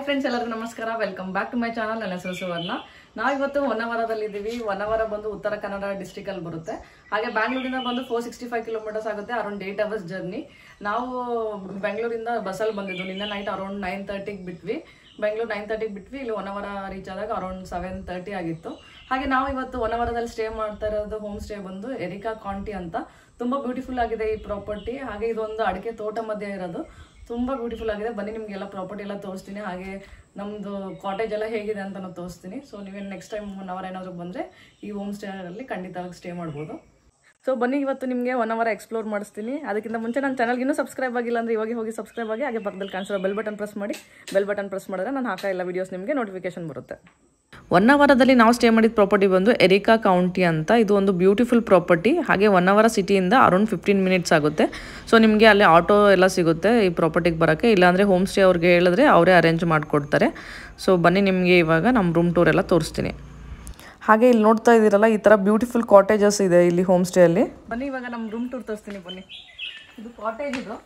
Friends ಎಲ್ಲರಿಗೂ ನಮಸ್ಕಾರ welcome back to my channel ನನ್ನ ಹೆಸರು ಸುವರ್ಣ ನಾವಿವತ್ತು ಹೊನ್ನವರದಲ್ಲಿ ಇದ್ದೀವಿ ಹೊನ್ನವರ ಬಂದು ಉತ್ತರ ಕನ್ನಡ ಡಿಸ್ಟಿಕ್ ಅಲ್ಲಿ ಬರುತ್ತೆ ಹಾಗೆ ಬ್ಯಾಂಗ್ಳೂರಿಂದ ಬಂದು ಫೋರ್ ಸಿಕ್ಸ್ಟಿ ಫೈವ್ ಕಿಲೋಮೀಟರ್ಸ್ ಆಗುತ್ತೆ ಅರೌಂಡ್ ಏಟ್ ಅವರ್ಸ್ ಜರ್ನಿ ನಾವು ಬೆಂಗಳೂರಿಂದ ಬಸ್ಸಲ್ಲಿ ಬಂದಿದ್ದು ನಿನ್ನೆ ನೈಟ್ ಅರೌಂಡ್ ನೈನ್ ತರ್ಟಿಗೆ ಬಿಟ್ವಿ ಬೆಂಗಳೂರು ನೈನ್ ತರ್ಟಿಗೆ ಬಿಟ್ವಿ ಇಲ್ಲಿ ಹೊನ್ನವರ ರೀಚ್ ಆದಾಗ ಅರೌಂಡ್ ಸೆವೆನ್ ತರ್ಟಿ ಆಗಿತ್ತು ಹಾಗೆ ನಾವು ಇವತ್ತು ಹೊನ್ನವರದಲ್ಲಿ ಸ್ಟೇ ಮಾಡ್ತಾ ಇರೋದು ಹೋಮ್ ಸ್ಟೇ ಬಂದು ಎರಿಕಾ ಕಾಂಟಿ ಅಂತ ತುಂಬಾ ಬ್ಯೂಟಿಫುಲ್ ಆಗಿದೆ ಈ ಪ್ರಾಪರ್ಟಿ ಹಾಗೆ ಇದೊಂದು ಅಡಿಕೆ ತೋಟ ಮಧ್ಯೆ ಇರೋದು ತುಂಬಾ ಬ್ಯೂಟಿಫುಲ್ ಆಗಿದೆ ಬನ್ನಿ ನಿಮ್ಗೆಲ್ಲ ಪ್ರಾಪರ್ಟಿ ಎಲ್ಲ ತೋರಿಸ್ತೀನಿ ಹಾಗೆ ನಮ್ದು ಕಾಟೇಜ್ ಎಲ್ಲ ಹೇಗಿದೆ ಅಂತ ನಾನು ತೋರಿಸ್ತೀನಿ ಸೊ ನೀವೇನು ನೆಕ್ಸ್ಟ್ ಟೈಮ್ ಒನ್ ಅವರ್ ಏನಾದರೂ ಬಂದರೆ ಈ ಹೋಮ್ ಸ್ಟೇ ಅಲ್ಲಿ ಖಂಡಿತವಾಗಿ ಸ್ಟೇ ಮಾಡ್ಬೋದು ಸೊ ಬನ್ನಿ ಇವತ್ತು ನಿಮಗೆ ಒನ್ ಅವರ್ ಎಕ್ಸ್ಪ್ಲೋರ್ ಮಾಡಿಸ್ತೀನಿ ಅದಕ್ಕಿಂತ ಮುಂಚೆ ನನ್ನ ಚಾನಲ್ಗೆ ಇನ್ನೂ ಸಬ್ಸ್ಕ್ರೈಬ್ ಆಗಿಲ್ಲ ಅಂದರೆ ಇವಾಗ ಹೋಗಿ ಸಬ್ಸ್ಕ್ರೈಬ್ ಆಗಿ ಹಾಗೆ ಪಕ್ಕದಲ್ಲಿ ಕಾಣಿಸಿರೋ ಬೆಲ್ ಬಟನ್ ಪ್ರೆಸ್ ಮಾಡಿ ಬೆಲ್ ಬಟನ್ ಪ್ರೆಸ್ ಮಾಡಿದ್ರೆ ನಾನು ಹಾಕೋ ಎಲ್ಲ ವೀಡಿಯೋಸ್ ನಿಮಗೆ ನೋಟಿಫಿಕೇಶನ್ ಬರುತ್ತೆ ಒನ್ ಅವರದಲ್ಲಿ ನಾವು ಸ್ಟೇ ಮಾಡಿದ ಪ್ರಾಪರ್ಟಿ ಬಂದು ಎರಿಕಾ ಕೌಂಟಿ ಅಂತ ಇದು ಒಂದು ಬ್ಯೂಟಿಫುಲ್ ಪ್ರಾಪರ್ಟಿ ಹಾಗೆ ಒನ್ ಅವರ ಸಿಟಿಯಿಂದ ಅರೌಂಡ್ ಫಿಫ್ಟೀನ್ ಮಿನಿಟ್ಸ್ ಆಗುತ್ತೆ ಸೊ ನಿಮಗೆ ಅಲ್ಲಿ ಆಟೋ ಎಲ್ಲ ಸಿಗುತ್ತೆ ಈ ಪ್ರಾಪರ್ಟಿಗೆ ಬರೋಕ್ಕೆ ಇಲ್ಲಾಂದರೆ ಹೋಮ್ ಸ್ಟೇ ಅವ್ರಿಗೆ ಹೇಳಿದ್ರೆ ಅವರೇ ಅರೇಂಜ್ ಮಾಡಿಕೊಡ್ತಾರೆ ಸೊ ಬನ್ನಿ ನಿಮಗೆ ಇವಾಗ ನಮ್ಮ ರೂಮ್ ಟೂರ್ ಎಲ್ಲ ತೋರಿಸ್ತೀನಿ ಹಾಗೆ ಇಲ್ಲಿ ನೋಡ್ತಾ ಇದ್ದೀರಲ್ಲ ಈ ಥರ ಬ್ಯೂಟಿಫುಲ್ ಕಾಟೇಜಸ್ ಇದೆ ಇಲ್ಲಿ ಹೋಮ್ ಸ್ಟೇ ಅಲ್ಲಿ ಬನ್ನಿ ಇವಾಗ ನಮ್ಮ ರೂಮ್ ಟೂರ್ ತೋರಿಸ್ತೀನಿ ಬನ್ನಿ ಇದು ಕಾಟೇಜ್ ಇದು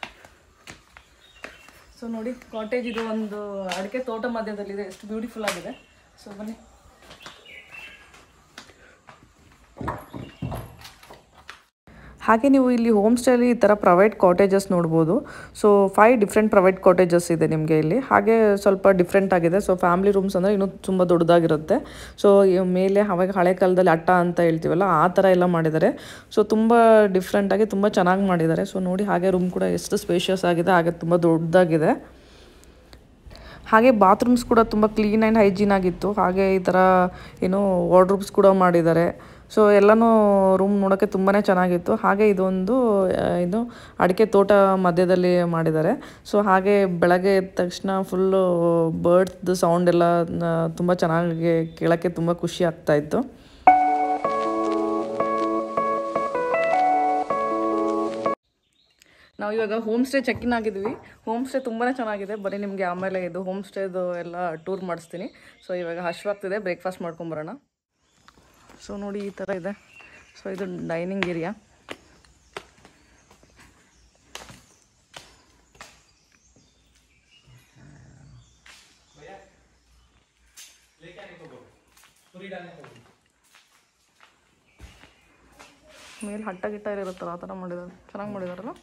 ಸೊ ನೋಡಿ ಕಾಟೇಜ್ ಇದು ಒಂದು ಅಡಿಕೆ ತೋಟ ಮಧ್ಯದಲ್ಲಿದೆ ಎಷ್ಟು ಬ್ಯೂಟಿಫುಲ್ ಆಗಿದೆ ಸೊ ಬನ್ನಿ ಹಾಗೆ ನೀವು ಇಲ್ಲಿ ಹೋಮ್ ಸ್ಟೇಲಿ ಈ ಥರ ಪ್ರೈವೇಟ್ ಕಾಟೇಜಸ್ ನೋಡ್ಬೋದು so five different private cottages ಇದೆ ನಿಮಗೆ ಇಲ್ಲಿ ಹಾಗೆ ಸ್ವಲ್ಪ ಡಿಫ್ರೆಂಟ್ ಆಗಿದೆ ಸೊ ಫ್ಯಾಮಿಲಿ ರೂಮ್ಸ್ ಅಂದರೆ ಇನ್ನೂ ತುಂಬ ದೊಡ್ಡದಾಗಿರುತ್ತೆ ಸೊ ಮೇಲೆ ಅವಾಗ ಹಳೆ ಕಾಲದಲ್ಲಿ ಅಟ್ಟ ಅಂತ ಹೇಳ್ತೀವಲ್ಲ ಆ ಥರ ಎಲ್ಲ ಮಾಡಿದ್ದಾರೆ ಸೊ ತುಂಬ ಡಿಫ್ರೆಂಟಾಗಿ ತುಂಬ ಚೆನ್ನಾಗಿ ಮಾಡಿದ್ದಾರೆ ಸೊ ನೋಡಿ ಹಾಗೆ ರೂಮ್ ಕೂಡ ಎಷ್ಟು ಸ್ಪೇಷಿಯಸ್ ಆಗಿದೆ ಹಾಗೆ ತುಂಬ ದೊಡ್ಡದಾಗಿದೆ ಹಾಗೆ ಬಾತ್ರೂಮ್ಸ್ ಕೂಡ ತುಂಬ ಕ್ಲೀನ್ ಆ್ಯಂಡ್ ಹೈಜೀನ್ ಆಗಿತ್ತು ಹಾಗೆ ಈ ಥರ ಏನು ವಾರ್ಡ್ರೂಬ್ಸ್ ಕೂಡ ಮಾಡಿದ್ದಾರೆ ಸೊ ಎಲ್ಲನೂ ರೂಮ್ ನೋಡೋಕ್ಕೆ ತುಂಬಾ ಚೆನ್ನಾಗಿತ್ತು ಹಾಗೆ ಇದೊಂದು ಆ, ಇದು ಅಡಿಕೆ ತೋಟ ಮಧ್ಯದಲ್ಲಿ ಮಾಡಿದ್ದಾರೆ ಸೊ ಹಾಗೆ ಬೆಳಗ್ಗೆ ಎದ್ದ ತಕ್ಷಣ ಫುಲ್ಲು ಬರ್ಡ್ದು ಸೌಂಡ್ ಎಲ್ಲ ತುಂಬ ಚೆನ್ನಾಗಿ ಕೇಳೋಕ್ಕೆ ತುಂಬ ಖುಷಿ ಆಗ್ತಾ ಇತ್ತು ನಾವು ಇವಾಗ ಹೋಮ್ ಸ್ಟೇ ಚೆಕ್ ಇನ್ ಆಗಿದ್ವಿ ಹೋಮ್ ಸ್ಟೇ ತುಂಬಾ ಚೆನ್ನಾಗಿದೆ ಬರೀ ನಿಮಗೆ ಆಮೇಲೆ ಇದು ಹೋಮ್ ಸ್ಟೇದು ಎಲ್ಲ ಟೂರ್ ಮಾಡಿಸ್ತೀನಿ ಸೊ ಇವಾಗ ಹಶ್ವಾಗ್ತಿದೆ ಬ್ರೇಕ್ಫಾಸ್ಟ್ ಮಾಡ್ಕೊಂಬರೋಣ ಸೊ ನೋಡಿ ಈ ಥರ ಇದೆ ಸೊ ಇದು ಡೈನಿಂಗ್ ಏರಿಯಾ ಮೇಲೆ ಹಟ್ಟ ಗಿಟ್ಟ ಇರುತ್ತಲ್ಲ ಆ ಥರ ಮಾಡಿದ್ದಾರೆ ಚೆನ್ನಾಗಿ ಮಾಡಿದಾರಲ್ಲ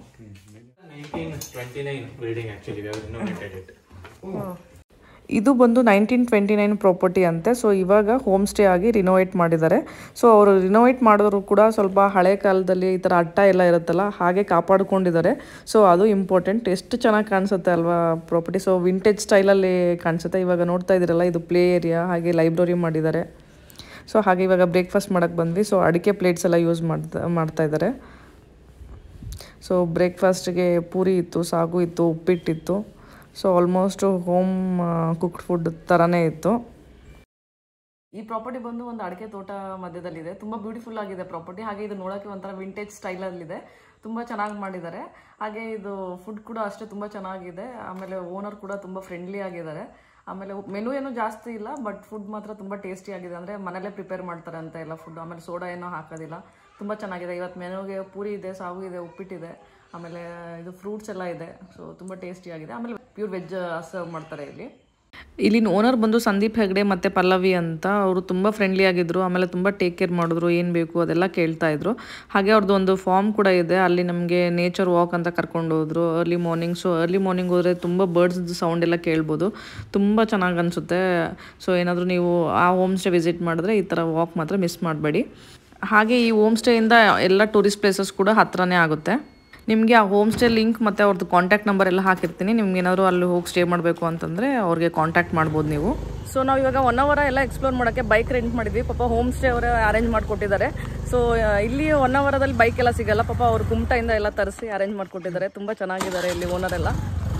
1929 reading actually, we have renovated it. ಇದು ಬಂದು ನೈನ್ಟೀನ್ ಟ್ವೆಂಟಿ ನೈನ್ ಪ್ರಾಪರ್ಟಿ ಅಂತೆ ಸೊ ಇವಾಗ ಹೋಮ್ ಸ್ಟೇ ಆಗಿ ರಿನೋವೇಟ್ ಮಾಡಿದ್ದಾರೆ ಸೊ ಅವರು ರಿನೋವೇಟ್ ಮಾಡಿದ್ರು ಕೂಡ ಸ್ವಲ್ಪ ಹಳೆ ಕಾಲದಲ್ಲಿ ಈ ಥರ ಅಟ್ಟ ಎಲ್ಲ ಇರುತ್ತಲ್ಲ ಹಾಗೆ ಕಾಪಾಡ್ಕೊಂಡಿದ್ದಾರೆ ಸೊ ಅದು ಇಂಪಾರ್ಟೆಂಟ್ ಎಷ್ಟು ಚೆನ್ನಾಗಿ ಕಾಣಿಸುತ್ತೆ ಅಲ್ವಾ ಪ್ರಾಪರ್ಟಿ ಸೊ ವಿಂಟೇಜ್ ಸ್ಟೈಲಲ್ಲಿ ಕಾಣಿಸುತ್ತೆ ಇವಾಗ ನೋಡ್ತಾ ಇದ್ದೀರಲ್ಲ ಇದು ಪ್ಲೇ ಏರಿಯಾ ಹಾಗೆ ಲೈಬ್ರರಿ ಮಾಡಿದ್ದಾರೆ ಸೊ ಹಾಗೆ ಇವಾಗ ಬ್ರೇಕ್ಫಾಸ್ಟ್ ಮಾಡೋಕ್ಕೆ ಬಂದ್ವಿ ಸೊ ಅಡಿಕೆ ಪ್ಲೇಟ್ಸ್ ಎಲ್ಲ ಯೂಸ್ ಮಾಡ್ತಾ ಮಾಡ್ತಾ ಇದ್ದಾರೆ ಸೊ ಬ್ರೇಕ್ಫಾಸ್ಟ್ಗೆ ಪೂರಿ ಇತ್ತು ಸಾಗು ಇತ್ತು ಉಪ್ಪಿಟ್ಟಿತ್ತು so almost home cooked food ಥರನೇ ಇತ್ತು ಈ ಪ್ರಾಪರ್ಟಿ ಬಂದು ಒಂದು ಅಡಿಕೆ ತೋಟ ಮಧ್ಯದಲ್ಲಿದೆ ತುಂಬ ಬ್ಯೂಟಿಫುಲ್ ಆಗಿದೆ ಪ್ರಾಪರ್ಟಿ ಹಾಗೆ ಇದು ನೋಡೋಕ್ಕೆ ಒಂಥರ ವಿಂಟೇಜ್ ಸ್ಟೈಲಲ್ಲಿದೆ ತುಂಬ ಚೆನ್ನಾಗಿ ಮಾಡಿದ್ದಾರೆ ಹಾಗೆ ಇದು ಫುಡ್ ಕೂಡ ಅಷ್ಟೇ ತುಂಬ ಚೆನ್ನಾಗಿದೆ ಆಮೇಲೆ ಓನರ್ ಕೂಡ ತುಂಬ ಫ್ರೆಂಡ್ಲಿ ಆಗಿದ್ದಾರೆ ಆಮೇಲೆ ಮೆನು ಏನೂ ಜಾಸ್ತಿ ಇಲ್ಲ ಬಟ್ ಫುಡ್ ಮಾತ್ರ ತುಂಬ ಟೇಸ್ಟಿ ಆಗಿದೆ ಅಂದರೆ ಮನೇಲೇ ಪ್ರಿಪೇರ್ ಮಾಡ್ತಾರೆ ಅಂತ ಎಲ್ಲ ಫುಡ್ ಆಮೇಲೆ ಸೋಡಾ ಏನೋ ಹಾಕೋದಿಲ್ಲ ತುಂಬ ಚೆನ್ನಾಗಿದೆ ಇವತ್ತು ಮೆನುಗೆ ಪೂರಿ ಇದೆ ಸಾಗು ಇದೆ ಉಪ್ಪಿಟ್ಟಿದೆ ಆಮೇಲೆ ಇದು ಫ್ರೂಟ್ಸ್ ಎಲ್ಲ ಇದೆ ಸೊ ತುಂಬ ಟೇಸ್ಟಿ ಆಗಿದೆ ಆಮೇಲೆ ಪ್ಯೂರ್ ವೆಜ್ ಸರ್ವ್ ಮಾಡ್ತಾರೆ ಇಲ್ಲಿ ಇಲ್ಲಿನ ಓನರ್ ಬಂದು ಸಂದೀಪ್ ಹೆಗ್ಡೆ ಮತ್ತು ಪಲ್ಲವಿ ಅಂತ ಅವರು ತುಂಬ ಫ್ರೆಂಡ್ಲಿ ಆಗಿದ್ರು ಆಮೇಲೆ ತುಂಬ ಟೇಕ್ ಕೇರ್ ಮಾಡಿದ್ರು ಏನು ಬೇಕು ಅದೆಲ್ಲ ಕೇಳ್ತಾ ಇದ್ರು ಹಾಗೆ ಅವ್ರದ್ದು ಒಂದು ಫಾರ್ಮ್ ಕೂಡ ಇದೆ ಅಲ್ಲಿ ನಮಗೆ ನೇಚರ್ ವಾಕ್ ಅಂತ ಕರ್ಕೊಂಡು ಹೋದ್ರು early morning so early morning ಹೋದರೆ ತುಂಬ ಬರ್ಡ್ಸ್ ಸೌಂಡ್ ಎಲ್ಲ ಕೇಳ್ಬೋದು ತುಂಬ ಚೆನ್ನಾಗಿ ಅನಿಸುತ್ತೆ ಸೊ ಏನಾದರೂ ನೀವು ಆ ಹೋಮ್ ಸ್ಟೇ ವಿಸಿಟ್ ಮಾಡಿದ್ರೆ ಈ ಥರ ವಾಕ್ ಮಾತ್ರ ಮಿಸ್ ಮಾಡಬೇಡಿ ಹಾಗೆ ಈ ಹೋಮ್ ಸ್ಟೇಯಿಂದ ಎಲ್ಲ ಟೂರಿಸ್ಟ್ ಪ್ಲೇಸಸ್ ಕೂಡ ಹತ್ರನೇ ಆಗುತ್ತೆ ನಿಮಗೆ ಆ ಹೋಮ್ ಸ್ಟೇ ಲಿಂಕ್ ಮತ್ತು ಅವ್ರದ್ದು ಕಾಂಟ್ಯಾಕ್ಟ್ ನಂಬರ್ ಎಲ್ಲ ಹಾಕಿರ್ತೀನಿ ನಿಮ್ಗೆ ಏನಾದರೂ ಅಲ್ಲಿ ಹೋಗಿ ಸ್ಟೇ ಮಾಡಬೇಕು ಅಂತಂದರೆ ಅವ್ರಿಗೆ ಕಾಂಟ್ಯಾಕ್ಟ್ ಮಾಡ್ಬೋದು ನೀವು ಸೊ ನಾವು ಇವಾಗ ಒನ್ ಅವರ್ ಎಲ್ಲ ಎಕ್ಸ್ಪ್ಲೋರ್ ಮಾಡೋಕ್ಕೆ ಬೈಕ್ ರೆಂಟ್ ಮಾಡಿದ್ವಿ ಪಾಪ ಹೋಮ್ ಸ್ಟೇ ಅವರೇ ಅರೇಂಜ್ ಮಾಡಿಕೊಟ್ಟಿದ್ದಾರೆ ಸೊ ಇಲ್ಲಿ ಒನ್ ಅವರದಲ್ಲಿ ಬೈಕ್ ಎಲ್ಲ ಸಿಗಲ್ಲ ಪಾಪ ಅವ್ರು ಕುಮಟಾಯಿಂದ ಎಲ್ಲ ತರಿಸಿ ಅರೇಂಜ್ ಮಾಡಿಕೊಟ್ಟಿದ್ದಾರೆ ತುಂಬ ಚೆನ್ನಾಗಿದ್ದಾರೆ ಇಲ್ಲಿ ಓನರ್ ಎಲ್ಲ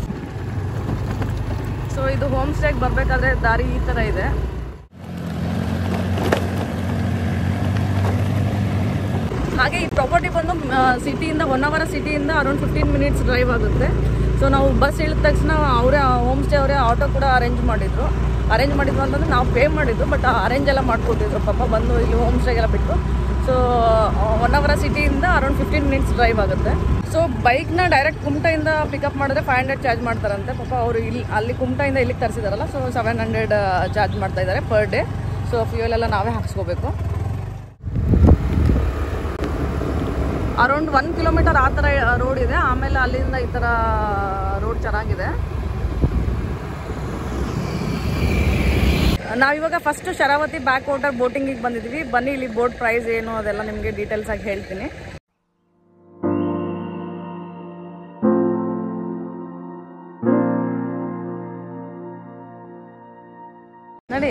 ಸೊ ಇದು ಹೋಮ್ ಸ್ಟೇಗೆ ಬರಬೇಕಾದ್ರೆ ದಾರಿ ಈ ಥರ ಇದೆ ಹಾಗೆ ಈ ಪ್ರಾಪರ್ಟಿ ಬಂದು ಸಿಟಿಯಿಂದ ಒನ್ ಅವರ್ ಸಿಟಿಯಿಂದ ಅರೌಂಡ್ ಫಿಫ್ಟೀನ್ ಮಿನಿಟ್ಸ್ ಡ್ರೈವ್ ಆಗುತ್ತೆ ಸೊ ನಾವು ಬಸ್ ಇಳಿದ ತಕ್ಷಣ ಅವರೇ ಹೋಮ್ ಸ್ಟೇ ಅವರೇ ಆಟೋ ಕೂಡ ಅರೇಂಜ್ ಮಾಡಿದ್ರು ಅರೇಂಜ್ ಮಾಡಿದ್ರು ಅಂತಂದ್ರೆ ನಾವು ಪೇ ಮಾಡಿದ್ದು ಬಟ್ ಅರೇಂಜ್ ಎಲ್ಲ ಮಾಡಿಕೊಟ್ಟಿದ್ರು ಪಾಪ ಬಂದು ಇಲ್ಲಿ ಹೋಮ್ ಸ್ಟೇಗೆಲ್ಲ ಬಿಟ್ಟು ಸೊ ಒನ್ ಅವರ ಸಿಟಿಯಿಂದ ಅರೌಂಡ್ ಫಿಫ್ಟೀನ್ ಮಿನಿಟ್ಸ್ ಡ್ರೈವ್ ಆಗುತ್ತೆ ಸೊ ಬೈಕ್ನ ಡೈರೆಕ್ಟ್ ಕುಮಟಾಯಿಂದ ಪಿಕಪ್ ಮಾಡಿದ್ರೆ ಫೈವ್ ಹಂಡ್ರೆಡ್ ಚಾರ್ಜ್ ಮಾಡ್ತಾರಂತೆ ಪಾಪ ಅವರು ಇಲ್ಲಿ ಅಲ್ಲಿ ಕುಮಟಾಯಿಂದ ಇಲ್ಲಿಗೆ ತರಿಸಿದಾರಲ್ಲ ಸೊ ಸೆವೆನ್ ಹಂಡ್ರೆಡ್ ಚಾರ್ಜ್ ಮಾಡ್ತಾ ಇದ್ದಾರೆ ಪರ್ ಡೇ ಸೊ ಫ್ಯೂಯಲ್ ಎಲ್ಲ ನಾವೇ ಹಾಕ್ಸ್ಕೋಬೇಕು ಅರೌಂಡ್ ಒನ್ ಕಿಲೋಮೀಟರ್ ಆ ಥರ ರೋಡ್ ಇದೆ ಆಮೇಲೆ ಅಲ್ಲಿಂದ ಈ ಥರ ರೋಡ್ ಚೆನ್ನಾಗಿದೆ ನಾವಿವಾಗ ಫಸ್ಟ್ ಶರಾವತಿ ಬ್ಯಾಕ್ ವಾಟರ್ ಬೋಟಿಂಗಿಗೆ ಬಂದಿದ್ವಿ ಬನ್ನಿ ಇಲ್ಲಿ ಬೋಟ್ ಪ್ರೈಸ್ ಏನು ಅದೆಲ್ಲ ನಿಮಗೆ ಡೀಟೇಲ್ಸ್ ಆಗಿ ಹೇಳ್ತೀನಿ ನಡಿ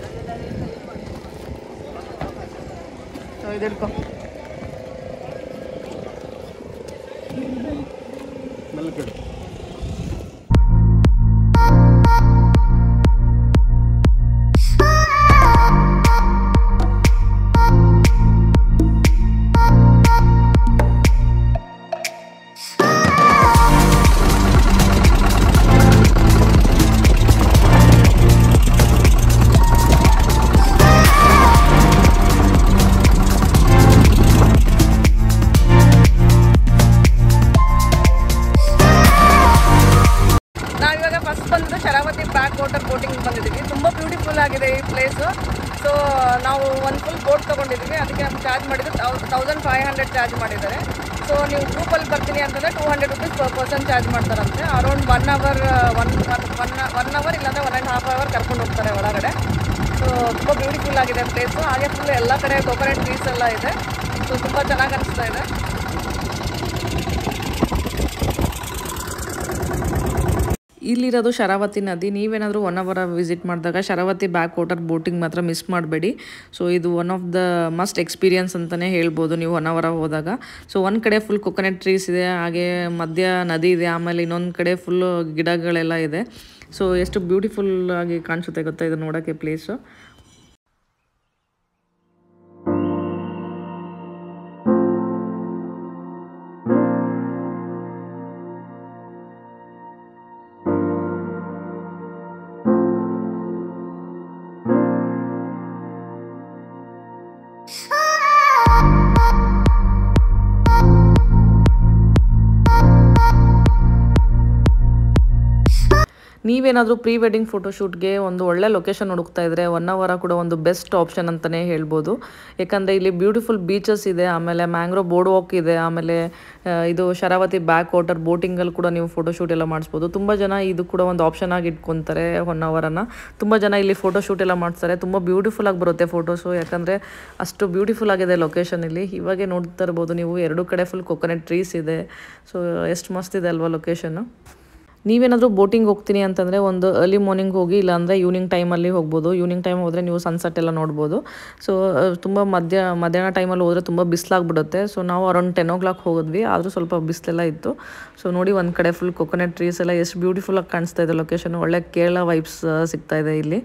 ಸೊ ಇದು ಹಿಡ್ಕೊ ನಾವಿವಾಗ ಫಸ್ಟ್ ಬಂದು ಶರಾವತಿ ಬ್ಯಾಕ್ ವಾಟರ್ ಬೋಟಿಂಗ್ ಬಂದಿದ್ದೀವಿ ತುಂಬ ಬ್ಯೂಟಿಫುಲ್ ಆಗಿದೆ ಈ ಪ್ಲೇಸು ಸೊ ನಾವು ಒಂದು ಫುಲ್ ಬೋಟ್ ತೊಗೊಂಡಿದ್ವಿ ಅದಕ್ಕೆ ನಮ್ಗೆ ಚಾರ್ಜ್ ಮಾಡಿದ್ದು ತೌಸಂಡ್ ಫೈವ್ ಹಂಡ್ರೆಡ್ ಚಾರ್ಜ್ ಮಾಡಿದ್ದಾರೆ ಸೊ ನೀವು ಗ್ರೂಪಲ್ಲಿ ಬರ್ತೀನಿ ಅಂತಂದರೆ two hundred rupees per person charge ಮಾಡ್ತಾರಂತೆ around one hour one one one hour ಇಲ್ಲಾಂದರೆ ಒನ್ ಆ್ಯಂಡ್ ಹಾಫ್ ಅವರ್ ಕರ್ಕೊಂಡು ಹೋಗ್ತಾರೆ ಒಳಗಡೆ ಸೊ ತುಂಬ ಬ್ಯೂಟಿಫುಲ್ ಆಗಿದೆ ಪ್ಲೇಸು ಹಾಗೆ ಫುಲ್ ಎಲ್ಲ ಕಡೆ ಕೊಕೊನಟ್ ಟ್ರೀಸ್ ಎಲ್ಲ ಇದೆ ಸೊ ತುಂಬ ಚೆನ್ನಾಗಿ ಅನಿಸ್ತಾ ಇದೆ ಇಲ್ಲಿರೋದು ಶರಾವತಿ ನದಿ ನೀವೇನಾದರೂ ಒನ್ ಅವರ್ ವಿಸಿಟ್ ಮಾಡಿದಾಗ ಶರಾವತಿ ಬ್ಯಾಕ್ ವಾಟರ್ ಬೋಟಿಂಗ್ ಮಾತ್ರ ಮಿಸ್ ಮಾಡಬೇಡಿ ಸೊ ಇದು one of the must experience ಅಂತಲೇ ಹೇಳ್ಬೋದು ನೀವು ಒನ್ ಅವರ್ ಹೋದಾಗ ಸೊ ಒಂದು ಕಡೆ ಫುಲ್ ಕೊಕೊನಟ್ ಟ್ರೀಸ್ ಇದೆ ಹಾಗೆ ಮಧ್ಯ ನದಿ ಇದೆ ಆಮೇಲೆ ಇನ್ನೊಂದು ಕಡೆ ಫುಲ್ಲು ಗಿಡಗಳೆಲ್ಲ ಇದೆ ಸೊ ಎಷ್ಟು ಬ್ಯೂಟಿಫುಲ್ ಆಗಿ ಕಾಣಿಸುತ್ತೆ ಗೊತ್ತಾ ಇದು ನೋಡೋಕ್ಕೆ ಪ್ಲೇಸು ನೀವೇನಾದರೂ ಪ್ರೀ ವೆಡ್ಡಿಂಗ್ ಫೋಟೋಶೂಟ್ಗೆ ಒಂದು ಒಳ್ಳೆ ಲೊಕೇಶನ್ ಹುಡುಕ್ತಾ ಇದ್ರೆ ಒನ್ ಅವರ ಕೂಡ ಒಂದು ಬೆಸ್ಟ್ ಆಪ್ಷನ್ ಅಂತಲೇ ಹೇಳ್ಬೋದು ಯಾಕಂದರೆ ಇಲ್ಲಿ ಬ್ಯೂಟಿಫುಲ್ ಬೀಚಸ್ ಇದೆ ಆಮೇಲೆ ಮ್ಯಾಂಗ್ರೋ ಬೋರ್ಡ್ ವಾಕ್ ಇದೆ ಆಮೇಲೆ ಆ, ಇದು ಶರಾವತಿ ಬ್ಯಾಕ್ ವಾಟರ್ ಬೋಟಿಂಗಲ್ಲಿ ಕೂಡ ನೀವು ಫೋಟೋಶೂಟ್ ಎಲ್ಲ ಮಾಡಿಸ್ಬೋದು ತುಂಬ ಜನ ಇದು ಕೂಡ ಒಂದು ಆಪ್ಷನ್ ಆಗಿ ಇಟ್ಕೊತಾರೆ ಒನ್ ಅವರನ್ನು ತುಂಬ ಜನ ಇಲ್ಲಿ ಫೋಟೋಶೂಟ್ ಎಲ್ಲ ಮಾಡಿಸ್ತಾರೆ ತುಂಬ ಬ್ಯೂಟಿಫುಲ್ ಆಗಿ ಬರುತ್ತೆ ಫೋಟೋಸು ಯಾಕಂದರೆ ಅಷ್ಟು ಬ್ಯೂಟಿಫುಲ್ ಆಗಿದೆ ಲೊಕೇಶನ್ ಇಲ್ಲಿ ಇವಾಗೆ ನೋಡ್ತಾ ಇರ್ಬೋದು ನೀವು ಎರಡು ಕಡೆ ಫುಲ್ ಕೊಕೊನಟ್ ಟ್ರೀಸ್ ಇದೆ ಸೊ ಎಷ್ಟು ಮಸ್ತ್ ಇದೆ ಅಲ್ವಾ ಲೊಕೇಶನ್ನು ನೀವೇನಾದರೂ ಬೋಟಿಂಗ್ ಹೋಗ್ತೀನಿ ಅಂತಂದರೆ ಒಂದು ಅರ್ಲಿ ಮಾರ್ನಿಂಗ್ ಹೋಗಿ ಇಲ್ಲಾಂದರೆ ಈವ್ನಿಂಗ್ ಟೈಮಲ್ಲಿ ಹೋಗ್ಬೋದು ಈವ್ನಿಂಗ್ ಟೈಮ್ ಹೋದರೆ ನೀವು ಸನ್ಸೆಟ್ ಎಲ್ಲ ನೋಡ್ಬೋದು ಸೊ ತುಂಬ ಮಧ್ಯ ಮಧ್ಯಾಹ್ನ ಟೈಮಲ್ಲಿ ಹೋದರೆ ತುಂಬ ಬಿಸಿಲಾಗ್ಬಿಡುತ್ತೆ ಸೊ ನಾವು ಅರೌಂಡ್ ಟೆನ್ ಓ ಕ್ಲಾಕ್ ಹೋಗಿದ್ವಿ ಆದರೂ ಸ್ವಲ್ಪ ಬಿಸಿಲೆಲ್ಲ ಇತ್ತು ಸೊ ನೋಡಿ ಒಂದು ಕಡೆ ಫುಲ್ ಕೊಕೊನಟ್ ಟ್ರೀಸ್ ಎಲ್ಲ ಎಷ್ಟು ಬ್ಯೂಟಿಫುಲ್ಲಾಗಿ ಕಾಣಿಸ್ತಾ ಇದೆ ಲೊಕೇಶನ್ ಒಳ್ಳೆ ಕೇರಳ ವೈಬ್ಸ್ ಸಿಗ್ತಾ ಇದೆ ಇಲ್ಲಿ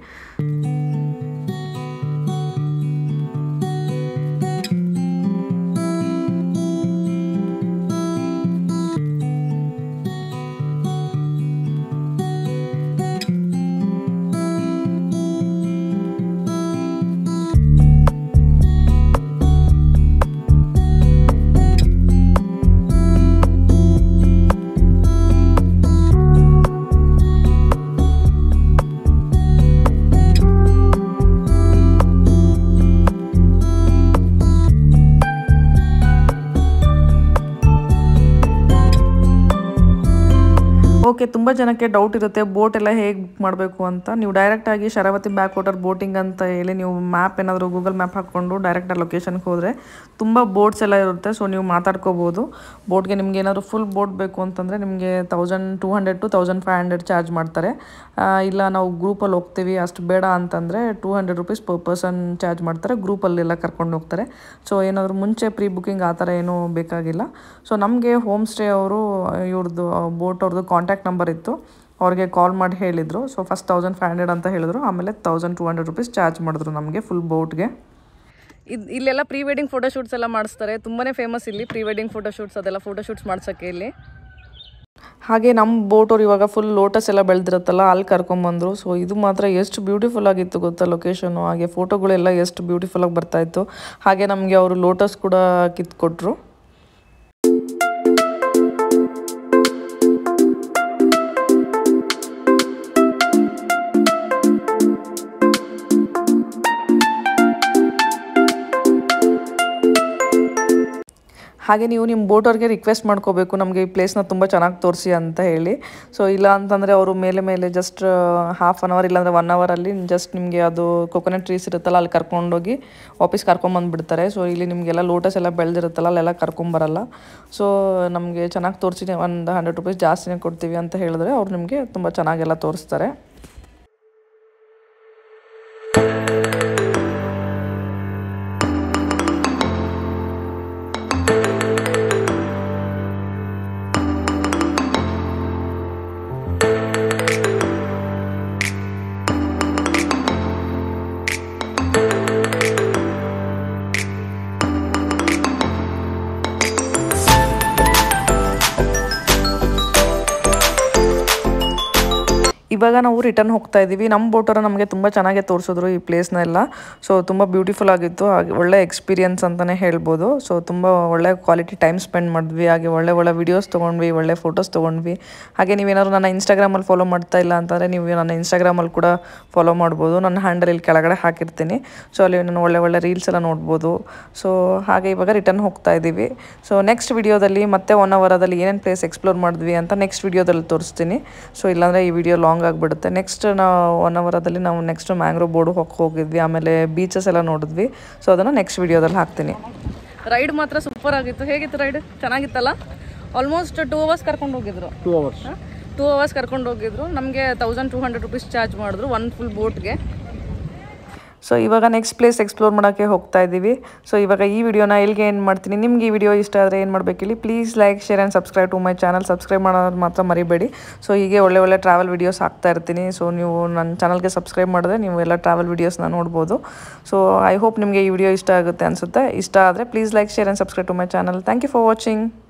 ಓಕೆ ತುಂಬ ಜನಕ್ಕೆ ಡೌಟ್ ಇರುತ್ತೆ ಬೋಟ್ ಎಲ್ಲ ಹೇಗೆ ಬುಕ್ ಮಾಡಬೇಕು ಅಂತ ನೀವು ಡೈರೆಕ್ಟಾಗಿ ಶರಾವತಿ ಬ್ಯಾಕ್ ವಾಟರ್ ಬೋಟಿಂಗ್ ಅಂತ ಹೇಳಿ ನೀವು ಮ್ಯಾಪ್ ಏನಾದರೂ ಗೂಗಲ್ ಮ್ಯಾಪ್ ಹಾಕ್ಕೊಂಡು ಡೈರೆಕ್ಟ್ ಲೊಕೇಶನ್ಗೆ ಹೋದರೆ ತುಂಬ ಬೋಟ್ಸ್ ಎಲ್ಲ ಇರುತ್ತೆ ಸೊ ನೀವು ಮಾತಾಡ್ಕೋಬೋದು ಬೋಟ್ಗೆ ನಿಮ್ಗೆ ಏನಾದರೂ ಫುಲ್ ಬೋಟ್ ಬೇಕು ಅಂತಂದರೆ ನಿಮಗೆ thousand two hundred to thousand five hundred charge ಮಾಡ್ತಾರೆ ಆ, ಇಲ್ಲ ನಾವು ಗ್ರೂಪಲ್ಲಿ ಹೋಗ್ತೀವಿ ಅಷ್ಟು ಬೇಡ ಅಂತಂದರೆ two hundred rupees per person charge ಮಾಡ್ತಾರೆ ಗ್ರೂಪಲ್ಲೆಲ್ಲ ಕರ್ಕೊಂಡು ಹೋಗ್ತಾರೆ ಸೊ ಏನಾದರೂ ಮುಂಚೆ ಪ್ರೀ ಬುಕ್ಕಿಂಗ್ ಆ ಥರ ಏನೂ ಬೇಕಾಗಿಲ್ಲ ಸೊ ನಮಗೆ ಹೋಮ್ ಸ್ಟೇ ಅವರು ಇವ್ರದ್ದು ಬೋಟ್ ಅವ್ರದ್ದು ಕಾಂಟ್ಯಾಕ್ಟ್ ನಂಬರ್ ಇತ್ತು ಅವ್ರಿಗೆ ಕಾಲ್ ಮಾಡಿ ಹೇಳಿದರು so first thousand five hundred ಅಂತ ಹೇಳಿದ್ರು ಆಮೇಲೆ thousand two hundred rupees charge ಮಾಡಿದ್ರು ನಮಗೆ ಫುಲ್ ಬೋಟ್ಗೆ ಇದು ಇಲ್ಲೆಲ್ಲ ಪ್ರೀ ವೆಡ್ಡಿಂಗ್ ಫೋಟೋಶೂಟ್ಸ್ ಎಲ್ಲ ಮಾಡಿಸ್ತಾರೆ ತುಂಬಾ ಫೇಮಸ್ ಇಲ್ಲಿ ಪ್ರೀ ವೆಡ್ಡಿಂಗ್ ಫೋಟೋಶೂಟ್ಸ್ ಅದೆಲ್ಲ ಫೋಟೋಶೂಟ್ಸ್ ಮಾಡ್ಸೋಕ್ಕೆ ಇಲ್ಲಿ ಹಾಗೆ ನಮ್ಮ ಬೋಟವ್ರು ಇವಾಗ ಫುಲ್ ಲೋಟಸ್ ಎಲ್ಲ ಬೆಳೆದಿರುತ್ತಲ್ಲ ಅಲ್ಲಿ ಕರ್ಕೊಂಬಂದರು ಸೊ ಇದು ಮಾತ್ರ ಎಷ್ಟು ಬ್ಯೂಟಿಫುಲ್ ಆಗಿತ್ತು ಗೊತ್ತಾ ಲೊಕೇಶನು ಹಾಗೆ ಫೋಟೋಗಳೆಲ್ಲ ಎಷ್ಟು ಬ್ಯೂಟಿಫುಲ್ಲಾಗಿ ಬರ್ತಾಯಿತ್ತು ಹಾಗೆ ನಮಗೆ ಅವರು ಲೋಟಸ್ ಕೂಡ ಕಿತ್ಕೊಟ್ರು ಹಾಗೆ ನೀವು ನಿಮ್ಮ ಬೋಟವ್ರಿಗೆ ರಿಕ್ವೆಸ್ಟ್ ಮಾಡ್ಕೋಬೇಕು ನಮಗೆ ಈ ಪ್ಲೇಸ್ನ ತುಂಬ ಚೆನ್ನಾಗಿ ತೋರಿಸಿ ಅಂತ ಹೇಳಿ ಸೊ ಇಲ್ಲ ಅಂತಂದರೆ ಅವರು ಮೇಲೆ ಮೇಲೆ ಜಸ್ಟ್ ಹಾಫ್ ಆನ್ ಅವರ್ ಇಲ್ಲಾಂದರೆ ಒನ್ ಅವರಲ್ಲಿ ಜಸ್ಟ್ ನಿಮಗೆ ಅದು ಕೊಕೊನಟ್ ಟ್ರೀಸ್ ಇರುತ್ತಲ್ಲ ಅಲ್ಲಿ ಕರ್ಕೊಂಡೋಗಿ ವಾಪಸ್ ಕರ್ಕೊಂಬಂದುಬಿಡ್ತಾರೆ ಸೊ ಇಲ್ಲಿ ನಿಮಗೆಲ್ಲ ಲೋಟಸ್ ಎಲ್ಲ ಬೆಳೆದಿರುತ್ತಲ್ಲ ಅಲ್ಲೆಲ್ಲ ಕರ್ಕೊಂಬರಲ್ಲ ಸೊ ನಮಗೆ ಚೆನ್ನಾಗಿ ತೋರಿಸಿ ಒಂದು ಹಂಡ್ರೆಡ್ ರುಪೀಸ್ ಜಾಸ್ತಿನೇ ಕೊಡ್ತೀವಿ ಅಂತ ಹೇಳಿದ್ರೆ ಅವ್ರು ನಿಮಗೆ ತುಂಬ ಚೆನ್ನಾಗೆಲ್ಲ ತೋರಿಸ್ತಾರೆ ಇವಾಗ ನಾವು ರಿಟರ್ನ್ ಹೋಗ್ತಾ ಇದ್ದೀವಿ ನಮ್ಮ ಬೋಟರ ನಮಗೆ ತುಂಬ ಚೆನ್ನಾಗಿ ತೋರಿಸಿದ್ರು ಈ ಪ್ಲೇಸ್ನೆಲ್ಲ ಸೊ ತುಂಬ ಬ್ಯೂಟಿಫುಲ್ ಆಗಿತ್ತು ಹಾಗೆ ಒಳ್ಳೆ ಎಕ್ಸ್ಪೀರಿಯನ್ಸ್ ಅಂತಲೇ ಹೇಳ್ಬೋದು ಸೊ ತುಂಬ ಒಳ್ಳೆ ಕ್ವಾಲಿಟಿ ಟೈಮ್ ಸ್ಪೆಂಡ್ ಮಾಡಿದ್ವಿ ಹಾಗೆ ಒಳ್ಳೆ ಒಳ್ಳೆ ವೀಡಿಯೋಸ್ ತೊಗೊಂಡ್ವಿ ಒಳ್ಳೆ ಫೋಟೋಸ್ ತೊಗೊಂಡ್ವಿ ಹಾಗೆ ನೀವೇನಾದ್ರು ನನ್ನ ಇನ್ಸ್ಟಾಗ್ರಾಮಲ್ಲಿ ಫಾಲೋ ಮಾಡ್ತಾ ಇಲ್ಲ ಅಂತಂದರೆ ನೀವು ನನ್ನ ಇನ್ಸ್ಟಾಗ್ರಾಮಲ್ಲಿ ಕೂಡ ಫಾಲೋ ಮಾಡ್ಬೋದು ನನ್ನ ಹ್ಯಾಂಡಲ್ ಇಲ್ಲಿ ಕೆಳಗಡೆ ಹಾಕಿರ್ತೀನಿ ಸೊ ಅಲ್ಲಿ ನಾನು ಒಳ್ಳೆ ಒಳ್ಳೆ ರೀಲ್ಸ್ ಎಲ್ಲ ನೋಡ್ಬೋದು ಸೊ ಹಾಗೆ ಇವಾಗ ರಿಟರ್ನ್ ಹೋಗ್ತಾ ಇದ್ದೀವಿ ಸೊ ನೆಕ್ಸ್ಟ್ ವಿಡಿಯೋದಲ್ಲಿ ಮತ್ತೆ ಒನ್ ಅವರದಲ್ಲಿ ಏನೇನು ಪ್ಲೇಸ್ ಎಕ್ಸ್ಪ್ಲೋರ್ ಮಾಡಿದ್ವಿ ಅಂತ ನೆಕ್ಸ್ಟ್ ವಿಡಿಯೋದಲ್ಲಿ ತೋರಿಸ್ತೀನಿ ಸೊ ಇಲ್ಲಾಂದರೆ ಈ ವಿಡಿಯೋ ಲಾಂಗ್ ಆಗಿಬಿಡುತ್ತೆ ನೆಕ್ಸ್ಟ್ ನಾವು ಒನ್ ಅವರದಲ್ಲಿ ನಾವು ನೆಕ್ಸ್ಟ್ ಮ್ಯಾಂಗ್ರೋವ್ ಬೋರ್ಡ್ ಹೋಗಿ ಹೋಗಿದ್ವಿ ಆಮೇಲೆ ಬೀಚಸ್ ಎಲ್ಲ ನೋಡಿದ್ವಿ ಸೊ ಅದನ್ನು ನೆಕ್ಸ್ಟ್ ವಿಡಿಯೋದಲ್ಲಿ ಹಾಕ್ತೀನಿ ರೈಡ್ ಮಾತ್ರ ಸೂಪರ್ ಆಗಿತ್ತು ಹೇಗಿತ್ತು ರೈಡ್ ಚೆನ್ನಾಗಿತ್ತಲ್ಲ ಆಲ್ಮೋಸ್ಟ್ ಟೂ ಅವರ್ಸ್ ಕರ್ಕೊಂಡು ಹೋಗಿದ್ರು ಟೂ ಅವರ್ಸ್ ಟೂ ಅವರ್ಸ್ ಕರ್ಕೊಂಡು ಹೋಗಿದ್ರು ನಮಗೆ thousand two hundred rupees charge ಮಾಡಿದ್ರು ಒನ್ ಫುಲ್ ಬೋಟ್ಗೆ ಸೊ ಇವಾಗ ನೆಕ್ಸ್ಟ್ ಪ್ಲೇಸ್ ಎಕ್ಸ್ಪ್ಲೋರ್ ಮಾಡೋಕ್ಕೆ ಹೋಗ್ತಾ ಇದ್ದೀವಿ ಸೊ ಇವಾಗ ಈ ವಿಡಿಯೋನ ಎಲ್ಲಿಗೆ ಏನು ಮಾಡ್ತೀನಿ ನಿಮ್ಗೆ ಈ ವಿಡಿಯೋ ಇಷ್ಟ ಆದರೆ ಏನು ಮಾಡಬೇಕಿಲ್ಲಿ please like share and subscribe to my channel subscribe ಮಾಡೋದು ಮಾತ್ರ ಮರಿಬೇಡಿ ಸೊ ಹೀಗೆ ಒಳ್ಳೆ ಒಳ್ಳೆ ಟ್ರಾವೆಲ್ ವೀಡಿಯೋಸ್ ಹಾಕ್ತಾ ಇರ್ತೀನಿ ಸೊ ನೀವು ನನ್ನ ಚಾನಲ್ಗೆ ಸಬ್ಸ್ಕ್ರೈಬ್ ಮಾಡಿದ್ರೆ ನೀವು ಎಲ್ಲ ಟ್ರಾವೆಲ್ ವೀಡಿಯೋಸ್ನ ನೋಡ್ಬೋದು ಸೊ ಐ ಹೋಪ್ ನಿಮಗೆ ಈ ವಿಡಿಯೋ ಇಷ್ಟ ಆಗುತ್ತೆ ಅನಿಸುತ್ತೆ ಇಷ್ಟ ಆದರೆ please like share and subscribe to my channel thank you for watching